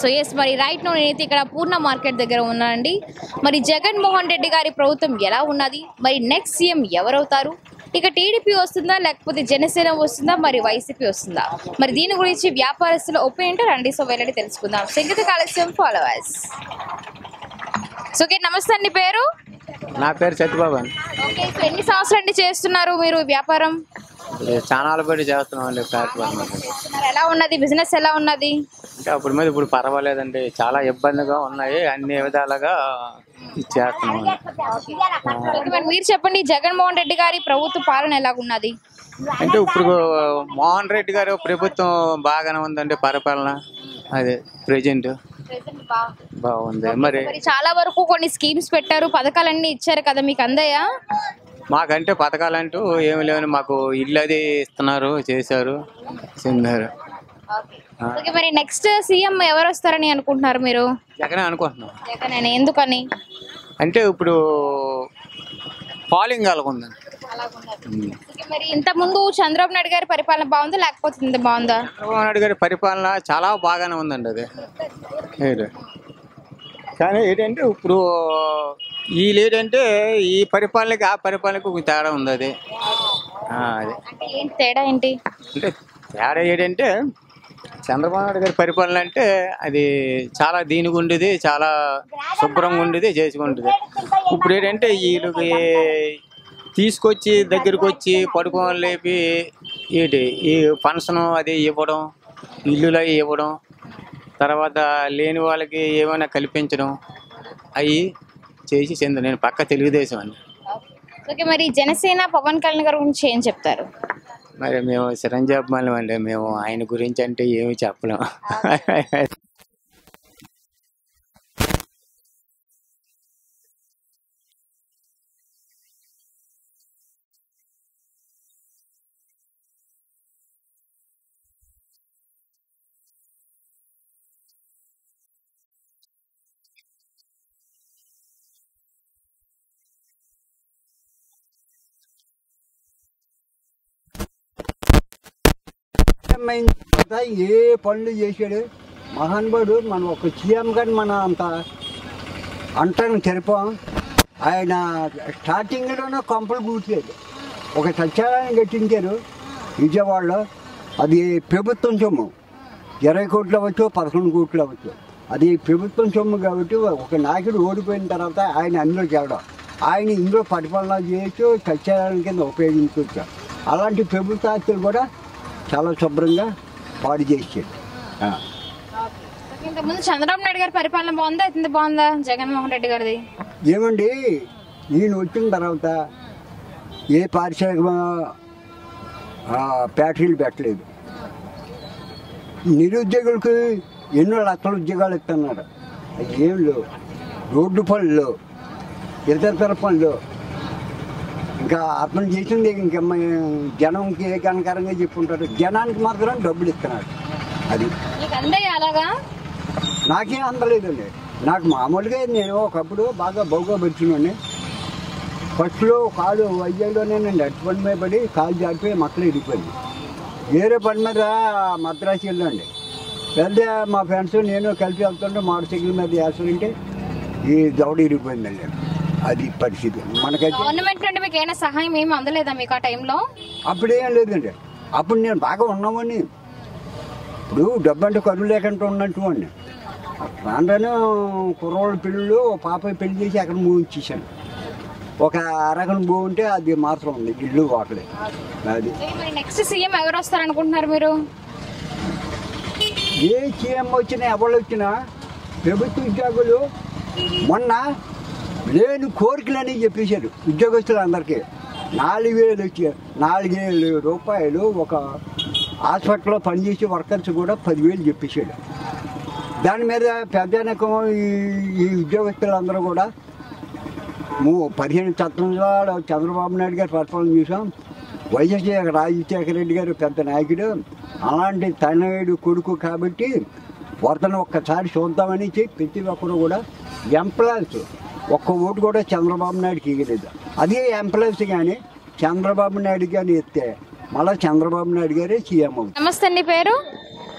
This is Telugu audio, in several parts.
ఎస్ మరి రైట్ నో నేనైతే ఇక్కడ పూర్ణ మార్కెట్ దగ్గర ఉన్నానండి మరి జగన్మోహన్ రెడ్డి గారి ప్రభుత్వం ఎలా ఉన్నది మరి నెక్స్ట్ సీఎం ఎవరవుతారు ఇక టీడీపీ వస్తుందా లేకపోతే జనసేన వస్తుందా మరి వైసీపీ వస్తుందా మరి దీని గురించి వ్యాపారస్తుల ఒపీనియన్ రండి సో వెళ్ళండి తెలుసుకుందాం సంగీత కాలస్యం ఫాలోవర్స్ సో ఓకే నమస్తే అండి పేరు నా పేరు సత్యబాబు అండి ఓకే సో ఎన్ని సంవత్సరాలు అండి చేస్తున్నారు మీరు ఈ వ్యాపారం చానాలు బట్టి చేస్తున్నాం అండి ప్లాట్ఫామ్ చేస్తున్నారు ఎలా ఉన్నది బిజినెస్ ఎలా ఉన్నది అంటే అప్పుడు మీద ఇప్పుడు పర్వాలేదండి చాలా ఇబ్బందిగా ఉన్నాయి అన్ని విధాలుగా ఇచ్చేస్తున్నాం అండి ఓకే మరి మీరు చెప్పండి జగన్మోహన్ రెడ్డి గారి ప్రభుత్వ పాలన ఎలా ఉన్నది అంటే ఇప్పుడు మోహన్ రెడ్డి గారు ప్రభుత్వం బాగానే ఉందండి పరిపాలన అదే ప్రజెంట్ బాగుంది మరి మరి చాలా వరకు కొన్ని స్కీమ్స్ పెట్టారు పథకాలన్నీ ఇచ్చారు కదా మీకు అందయ్యా మాకంటే పథకాలంటూ ఏమి లేవని మాకు ఇల్లు అది ఇస్తున్నారు చేశారు చెందారు ఓకే మరి నెక్స్ట్ సీఎం ఎవరు వస్తారని అనుకుంటున్నారు మీరు జగనే అనుకుంటున్నాం జగన్ ఎందుకని అంటే ఇప్పుడు పాలింగ్ అలాగుందండి ఉమ్. ఓకే, మరి ఇంత ముందు చంద్రబాబు నాయుడు గారి పరిపాలన బాగుందా లేకపోతే ఇంత బాగుందా చంద్రబాబు నాయుడు గారి పరిపాలన చాలా బాగానే ఉందండి అది ఏడు. కానీ ఏంటంటే ఇప్పుడు వీళ్ళు ఏంటంటే ఈ పరిపాలనకి ఆ పరిపాలనకి కొంచెం తేడా ఉంది అది ఆ, అది అంటే ఏంటి తేడా ఏంటి అంటే తేడా ఏంటంటే చంద్రబాబు నాయుడు గారి పరిపాలన అంటే అది చాలా దీనిగా ఉండేది చాలా శుభ్రంగా ఉండేది చేసుకుంటుంది ఇప్పుడు ఏంటంటే వీళ్ళకి తీసుకొచ్చి దగ్గరికి వచ్చి పడుకోని లేపి ఏంటి ఈ ఫంక్షన్ అది ఇవ్వడం ఇల్లులు అవి ఇవ్వడం తర్వాత లేని వాళ్ళకి ఏమైనా కల్పించడం అవి చేసి చెంది నేను పక్క తెలుగుదేశం అండి ఓకే మరి జనసేన పవన్ కళ్యాణ్ గారి గురించి ఏం చెప్తారు మరి మేము చిరంజీవి మళ్ళీ అండి మేము ఆయన గురించి అంటే ఏమి చెప్పలేం అయిన తర్వాత ఏ పనులు చేశాడు మహానుభావుడు మనం ఒక సీఎం కానీ మన అంత అంటాను తెరిపాం ఆయన స్టార్టింగ్లోనే కొంపలు కూర్చాడు ఒక సత్యాలయం కట్టించారు విజయవాడలో అది ప్రభుత్వం సొమ్ము ఇరవై కోట్లు అవ్వచ్చు పదకొండు కోట్లు అవ్వచ్చు అది ప్రభుత్వం సొమ్ము కాబట్టి ఒక నాయకుడు ఓడిపోయిన తర్వాత ఆయన అందులో చేయడం ఆయన ఇందులో పరిపాలన చేయొచ్చు సత్యాలయం కింద ఉపయోగించవచ్చు అలాంటి ప్రభుత్వ ఆస్తులు కూడా చాలా శుభ్రంగా పాడు చేసాడు ఆ. ఓకే, ఇంత ముందు చంద్రబాబు నాయుడు గారి పరిపాలన బాగుందా ఇంత బాగుందా జగన్మోహన్ రెడ్డి గారిది ఏమండి ఈయన వచ్చిన తర్వాత ఏ పారిశ్రామిక ఆ, ఫ్యాక్టరీలు పెట్టలేదు నిరుద్యోగులకు ఎన్నో లక్షల ఉద్యోగాలు ఇస్తున్నారు అవి ఏం లేవు రోడ్డు పనులు ఇతర పనులు ఇంకా అతను చేసింది ఇంకా మ- జనంకి ఏ కనకరంగా చెప్పుకుంటారు జనానికి మాత్రం డబ్బులు ఇస్తున్నాడు అది మీకు అందయ్య అలాగా నాకేం అందలేదండి నాకు మామూలుగా నేను ఒకప్పుడు బాగా బౌగా వచ్చినండి ఫస్ట్లో కాలు వైజాగ్లోనే నేను నెట్ పని మీద పడి కాలు జారిపోయి మక్కలు ఇరిగిపోయింది వేరే పని మీద మద్రాసు వెళ్ళండి వెళ్తే మా ఫ్రెండ్స్ నేను కలిసి వెళ్తుంటే మోటార్ సైకిల్ మీద వేస్తుంటే ఈ దౌడ ఇరిగిపోయిందండి అది పరిస్థితి మనకైతే గవర్నమెంట్ నుండి మీకు ఏమైనా సహాయం ఏమి అందలేదా మీకు ఆ టైంలో అప్పుడేం లేదండి అప్పుడు నేను బాగా ఉన్నామని ఇప్పుడు డబ్బు అంటే కరువు లేకుండా ఉన్నట్టు అండి రాను కుర్రోళ్ళ పెళ్ళిళ్ళు ఓ పాప పెళ్లి చేసి అక్కడ మూవించేసాను ఒక అరగన భూ ఉంటే అది మాత్రం ఉంది ఇల్లు వాకలే అది ఓకే, మరి నెక్స్ట్ సీఎం ఎవరు వస్తారు అనుకుంటున్నారు మీరు ఏ సీఎం వచ్చినా ఎవరు వచ్చినా ప్రభుత్వ ఉద్యోగులు మొన్న లేని కోరికలని చెప్పేశారు ఉద్యోగస్తులందరికీ నాలుగు వేలు వచ్చి నాలుగేళ్ళు రూపాయలు ఒక హాస్పిటల్లో పనిచేసే వర్కర్స్ కూడా పదివేలు చెప్పేశాడు దాని మీద పెద్ద ఈ ఈ ఉద్యోగస్తులందరూ కూడా మూ పదిహేను సంవత్సరాలు చంద్రబాబు నాయుడు గారు పరిపాలన చూసాం వైఎస్ రాజశేఖర రెడ్డి గారు పెద్ద నాయకుడు అలాంటి తనయుడు కొడుకు కాబట్టి వర్తను ఒక్కసారి చూద్దామని చెప్పి ప్రతి ఒక్కరు కూడా ఎంప్లాయీస్ ఒక్క ఓటు కూడా చంద్రబాబు నాయుడుకి ఇవ్వలేదు అదే ఎంప్లాయీస్ కానీ చంద్రబాబు నాయుడు కానీ ఎత్తే మళ్ళీ చంద్రబాబు నాయుడు గారే సీఎం అవుతుంది నమస్తే అండి పేరు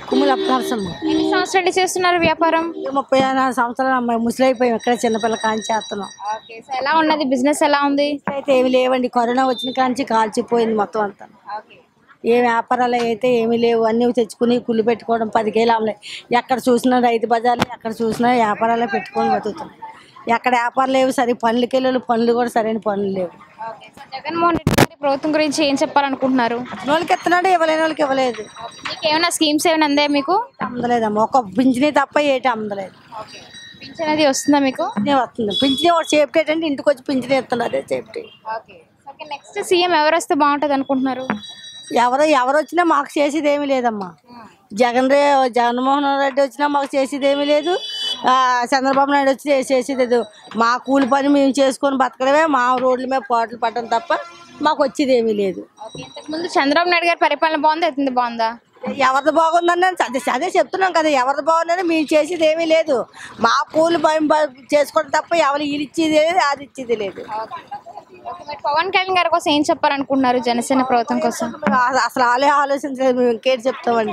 కుమ్మిడి నరసమ్మ ఎన్ని సంవత్సరాలు చేస్తున్నారు వ్యాపారం ముప్పై నాలుగు సంవత్సరాలు అమ్మాయి ముసలి అయిపోయాం ఇక్కడ చిన్నపిల్ల కాంచి చేస్తున్నాం ఓకే సో ఎలా ఉన్నది బిజినెస్ ఎలా ఉంది అయితే ఏమి లేవండి కరోనా వచ్చిన కాంచి కాల్చిపోయింది మొత్తం అంతా ఏ వ్యాపారాలు అయితే ఏమీ లేవు అన్నీ తెచ్చుకుని కుళ్ళు పెట్టుకోవడం పది కేలు అమ్మలే ఎక్కడ చూసినా రైతు బజార్లు ఎక్కడ చూసినా వ్యాపారాలే పెట్టుకొని బతుకుతున్నాయి ఎక్కడ వ్యాపారాలు లేవు సరి పనులకి వెళ్ళి పనులు కూడా సరైన పనులు లేవు ఓకే సో జగన్మోహన్ రెడ్డి గారి ప్రభుత్వం గురించి ఏం చెప్పాలనుకుంటున్నారు వాళ్ళకి ఎత్తున్నాడు ఇవ్వలేని వాళ్ళకి ఇవ్వలేదు మీకు ఏమైనా స్కీమ్స్ ఏమైనా అందాయా మీకు అమ్మలేదమ్మా ఒక పింఛనీ తప్ప ఏటి అమ్మలేదు పింఛన్ అది వస్తుందా మీకు పింఛనీ వస్తుంది పింఛనీ ఒకటి సేఫ్టీ అంటే ఇంటికి వచ్చి పింఛనీ ఇస్తున్నారు అదే safety okay okay next CM ఎవరు వస్తే బాగుంటుంది అనుకుంటున్నారు ఎవరు ఎవరు వచ్చినా మాకు చేసేది ఏమీ లేదమ్మా జగన్ రే జగన్మోహన్ రెడ్డి వచ్చినా మాకు చేసేది ఏమీ లేదు ఆ, చంద్రబాబు నాయుడు వచ్చి చే- చేసేది లేదు మా కూలి పని మేము చేసుకొని బతకడమే మా రోడ్ల మీద పాటలు పట్టడం తప్ప మాకు వచ్చేది ఏమీ లేదు ఓకే ఇంతకుముందు చంద్రబాబు నాయుడు గారి పరిపాలన బాగుందా ఎత్తుంది బాగుందా ఎవరిది బాగుందని అదే అదే చెప్తున్నాం కదా ఎవరిది బాగుందని మేము చేసేది ఏమీ లేదు మా కూలి పని బ- చేసుకోవడం తప్ప ఎవరు ఇది ఇచ్చేది లేదు అది ఇచ్చేది లేదు ఓకే మరి పవన్ కళ్యాణ్ గారి కోసం ఏం చెప్పాలనుకుంటున్నారు జనసేన ప్రభుత్వం కోసం అసలు- అసలు ఆలే ఆలోచించలేదు మేము ఇంకేంటి చెప్తామండి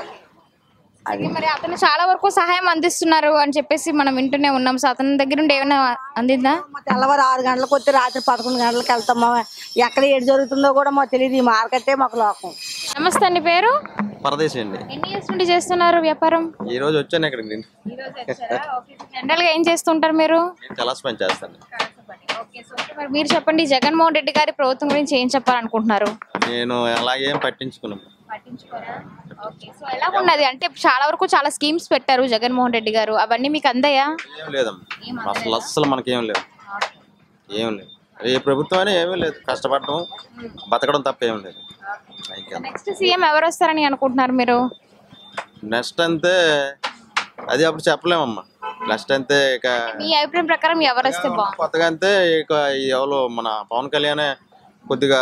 ఓకే, మరి అతను చాలా వరకు సహాయం అందిస్తున్నారు అని చెప్పేసి మనం వింటూనే ఉన్నాం సో అతని దగ్గర నుండి ఏమైనా అందిందా మా తెల్లవారు ఆరు గంటలకు వచ్చి రాత్రి పదకొండు గంటలకు వెళ్తాం మా ఎక్కడ ఏడు జరుగుతుందో కూడా మాకు తెలియదు ఈ మార్కెటే మాకు లోకం నమస్తే అండి పేరు పరదేశం అండి ఎన్ని ఇయర్స్ నుండి చేస్తున్నారు వ్యాపారం ఈ రోజు వచ్చాను ఇక్కడికి నేను జనరల్ గా ఏం చేస్తుంటారు మీరు నేను కలాస్ పని చేస్తాను ఓకే సో మరి మీరు చెప్పండి జగన్మోహన్ రెడ్డి గారి ప్రభుత్వం గురించి ఏం చెప్పాలనుకుంటున్నారు నేను అలాగేం పట్టించుకున్నాను ఓకే సో ఎలా ఉన్నది అంటే చాలా వరకు చాలా స్కీమ్స్ పెట్టారు జగన్మోహన్ రెడ్డి గారు అవన్నీ మీకు అందాయా ఏం లేదమ్మా అసలు అస్సలు మనకేం లేదు ఏం లేదు ఏ ప్రభుత్వం అయినా ఏమీ లేదు కష్టపడడం బతకడం తప్ప ఏం లేదు ఇంకా నెక్స్ట్ సీఎం ఎవరు వస్తారని అనుకుంటున్నారు మీరు నెక్స్ట్ అంతే అది అప్పుడు చెప్పలేమమ్మా నెక్స్ట్ అంతే ఇక మీ అభిప్రాయం ప్రకారం ఎవరు వస్తే బాగుంది కొత్తగా అంతే ఇక ఈ ఎవరు మన పవన్ కళ్యాణ్ కొద్దిగా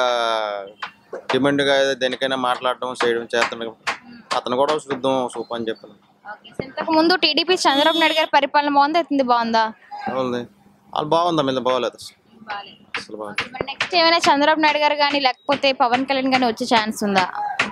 డిమాండ్గా దేనికైనా మాట్లాడడం చేయడం చేస్తున్నాడు అతను కూడా చూద్దాం సూప్ అని చెప్పాను ఇంతకు ముందు టీడీపీ చంద్రబాబు నాయుడు గారి పరిపాలన బాగుందా ఎత్తుంది బాగుందా బాగుంది వాళ్ళు బాగుందా మీద బాగోలేదు అసలు అసలు బాగుంది మరి నెక్స్ట్ ఏమైనా చంద్రబాబు నాయుడు గారు కానీ లేకపోతే పవన్ కళ్యాణ్ గానీ వచ్చే ఛాన్స్ ఉందా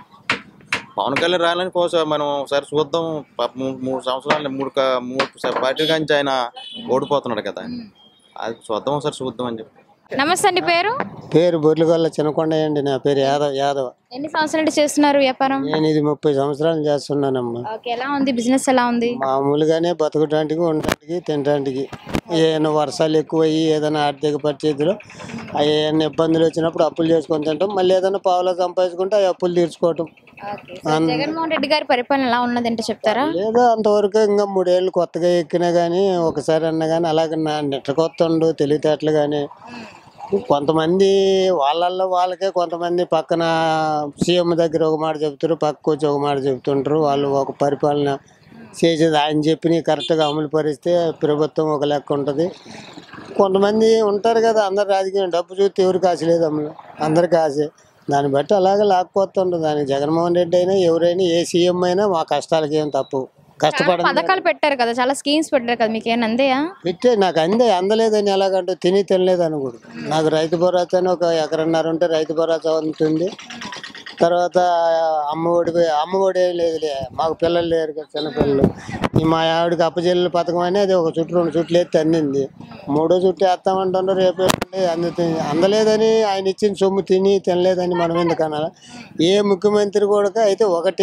పవన్ కళ్యాణ్ రాయాలని కోసం మనం ఒకసారి చూద్దాం పాపం మూ- మూడు సంవత్సరాలు మూడు క- మూడు పార్టీల నుంచి ఆయన ఓడిపోతున్నాడు కదా అది చూద్దాం ఒకసారి చూద్దాం అని చెప్పి నమస్తే అండి పేరు పేరు బొర్లుగొల్ల చిన్నకొండ అండి నా పేరు యాదవ్ యాదవ్ ఎన్ని సంవత్సరాల నుండి చేస్తున్నారు వ్యాపారం నేను ఇది ముప్పై సంవత్సరాలు చేస్తున్నానమ్మా ఓకే ఎలా ఉంది బిజినెస్ ఎలా ఉంది మామూలుగానే బతకడానికి ఉండటానికి తినడానికి ఏమైనా వర్షాలు ఎక్కువ అయ్యి ఏదైనా ఆర్థిక పరిస్థితులు ఏమైనా ఇబ్బందులు వచ్చినప్పుడు అప్పులు చేసుకొని తింటాం మళ్ళీ ఏదైనా పావులో సంపాదించుకుంటే ఆ అప్పులు తీర్చుకోవటం ఓకే సో జగన్మోహన్ రెడ్డి గారి పరిపాలన ఎలా ఉన్నదంటే చెప్తారా లేదా అంతవరకు ఇంకా మూడేళ్ళు కొత్తగా ఎక్కినా కానీ ఒకసారి అన్నా కానీ అలాగే నా నిట్టకొత్తండు తెలివితేటలు కానీ కొంతమంది వాళ్ళల్లో వాళ్ళకే కొంతమంది పక్కన సీఎం దగ్గర ఒక మాట చెప్తారు పక్కకు వచ్చి ఒక మాట చెప్తుంటారు వాళ్ళు ఒక పరిపాలన చేసేది ఆయన చెప్పిన కరెక్ట్గా అమలు పరిస్తే ప్రభుత్వం ఒక లెక్క ఉంటుంది కొంతమంది ఉంటారు కదా అందరు రాజకీయం డబ్బు చూస్తే ఎవరికి ఆశ లేదు అమలు అందరికి ఆశే దాన్ని బట్టి అలాగే లాక్కోతుంటుంది దానికి జగన్మోహన్ రెడ్డి అయినా ఎవరైనా ఏ సీఎం అయినా మా కష్టాలకి ఏం తప్పు కష్టపడ పథకాలు పెట్టారు కదా చాలా స్కీమ్స్ పెట్టారు కదా మీకు ఏమైనా అందేయా పెట్టే నాకు అందే అందలేదని ఎలాగంటే తిని తినలేదు అనకూడదు నాకు రైతు భరోసా అని ఒక ఎకరన్నర ఉంటే రైతు భరోసా ఉంటుంది తర్వాత అమ్మఒడి అమ్మఒడి ఏం లేదులే మాకు పిల్లలు లేరు కదా చిన్నపిల్లలు ఈ మా ఆవిడకి అప్పచెల్లెల పథకం అని అది ఒక చుట్టూ రెండు చుట్లు ఎత్తి అందింది మూడో చుట్టూ వేస్తామంటున్నారు రేపు ఎల్లుండి అందుతుంది అందలేదని ఆయన ఇచ్చిన సొమ్ము తిని తినలేదని మనం ఎందుకు అనాలి ఏ ముఖ్యమంత్రి కూడా అయితే ఒకటి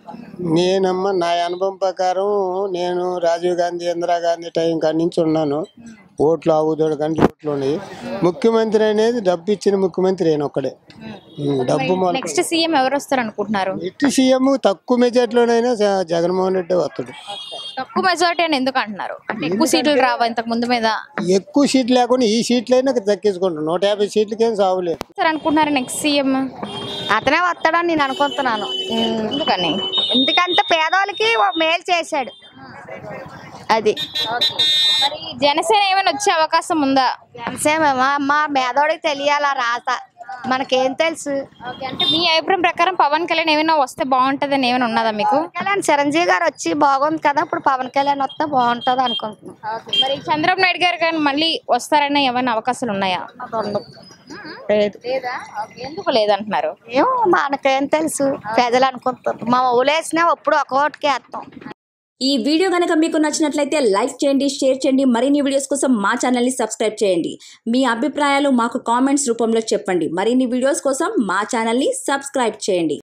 నేనమ్మ నా అనుభవం ప్రకారం నేను రాజీవ్ గాంధీ ఇందిరాగాంధీ టైం కాడి నుంచి ఉన్నాను ఓట్లు ఆవుదోడు కానీ ఓట్లు ఉన్నాయి ముఖ్యమంత్రి అనేది డబ్బు ఇచ్చిన ముఖ్యమంత్రి ఆయన ఒక్కడే ఉమ్, డబ్బు మొదలు నెక్స్ట్ సీఎం ఎవరు వస్తారు అనుకుంటున్నారు ఇట్టి సీఎం తక్కువ మెజార్టీలోనైనా జ- జగన్మోహన్ రెడ్డి వస్తాడు తక్కువ మెజారిటీ అని ఎందుకు అంటున్నారు అంటే ఎక్కువ సీట్లు రావా ఇంతకు ముందు మీద ఎక్కువ సీట్లు లేకుండా ఈ సీట్లైనా దక్కించుకుంటాం నూట యాభై సీట్లకేం సాగులేదు సార్ అనుకుంటున్నారు నెక్స్ట్ సీఎం అతనే వస్తాడని నేను అనుకుంటున్నాను ఎందుకని ఎందుకంటే పేదవాళ్ళకి ఓ మేలు చేశాడు అది మరి జనసేన ఏమైనా వచ్చే అవకాశం ఉందా జనసేమేమో అమ్మ పేదవాడికి తెలియాల రాత మనకేం తెలుసు ఓకే అంటే మీ అభిప్రాయం ప్రకారం పవన్ కళ్యాణ్ ఏమైనా వస్తే బాగుంటుందని ఏమైనా ఉన్నదా మీకు కళ్యాణ్ చిరంజీవి గారు వచ్చి బాగుంది కదా ఇప్పుడు పవన్ కళ్యాణ్ వస్తే బాగుంటుంది అనుకుంటున్నాను మరి చంద్రబాబు నాయుడు గారు కానీ మళ్ళీ వస్తారని ఏమైనా అవకాశాలు ఉన్నాయా ఉండదు లేదు లేదా ఓకే. ఎందుకు లేదంటున్నారు ఏమో మనకేం తెలుసు ప్రజలు అనుకుంటారు మా ఊలేసినా ఎప్పుడు ఒక ఓటుకే వేస్తాం ఈ వీడియో కనుక మీకు నచ్చినట్లయితే లైక్ చేయండి షేర్ చేయండి మరిన్ని వీడియోస్ కోసం మా ఛానల్ని సబ్స్క్రైబ్ చేయండి మీ అభిప్రాయాలు మాకు కామెంట్స్ రూపంలో చెప్పండి మరిన్ని వీడియోస్ కోసం మా ఛానల్ని సబ్స్క్రైబ్ చేయండి